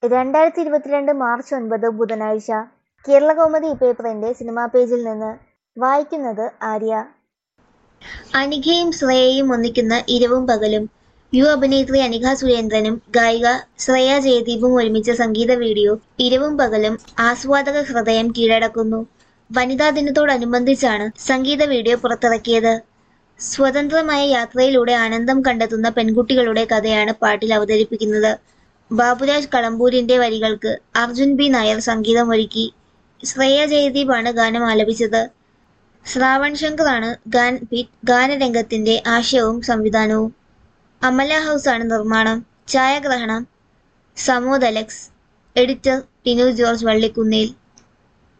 രണ്ടായിരത്തി ഇരുപത്തിരണ്ട് മാർച്ച് ഒൻപത് ബുധനാഴ്ച കേരളകൗമുദി പേപ്പറിന്റെ സിനിമാ പേജിൽ നിന്ന് വായിക്കുന്നത് ആര്യ അനിഖയും ശ്രേയയും ഒന്നിക്കുന്ന ഇരവും പകലും യുവ അഭിനേത്രി അനിഖ സുരേന്ദ്രനും ഗായിക ശ്രേയ ജയദീപും ഒരുമിച്ച സംഗീത വീഡിയോ ഇരവും പകലും ആസ്വാദക ഹൃദയം കീഴടക്കുന്നു വനിതാ ദിനത്തോടനുബന്ധിച്ചാണ് സംഗീത വീഡിയോ പുറത്തിറക്കിയത് സ്വതന്ത്രമായ യാത്രയിലൂടെ ആനന്ദം കണ്ടെത്തുന്ന പെൺകുട്ടികളുടെ കഥയാണ് പാട്ടിൽ അവതരിപ്പിക്കുന്നത് ബാബുരാജ് കളമ്പൂരിന്റെ വരികൾക്ക് അർജുൻ ബി നായർ സംഗീതമൊരുക്കി ശ്രേയ ജയദീപാണ് ഗാനം ആലപിച്ചത് ശ്രാവൺ ശങ്കറാണ് ഗാൻ ബീറ്റ് ഗാനരംഗത്തിന്റെ ആശയവും സംവിധാനവും അമല ഹൗസാണ് നിർമ്മാണം ഛായാഗ്രഹണം Samod Alex editor Tinu George വള്ളിക്കുന്നേൽ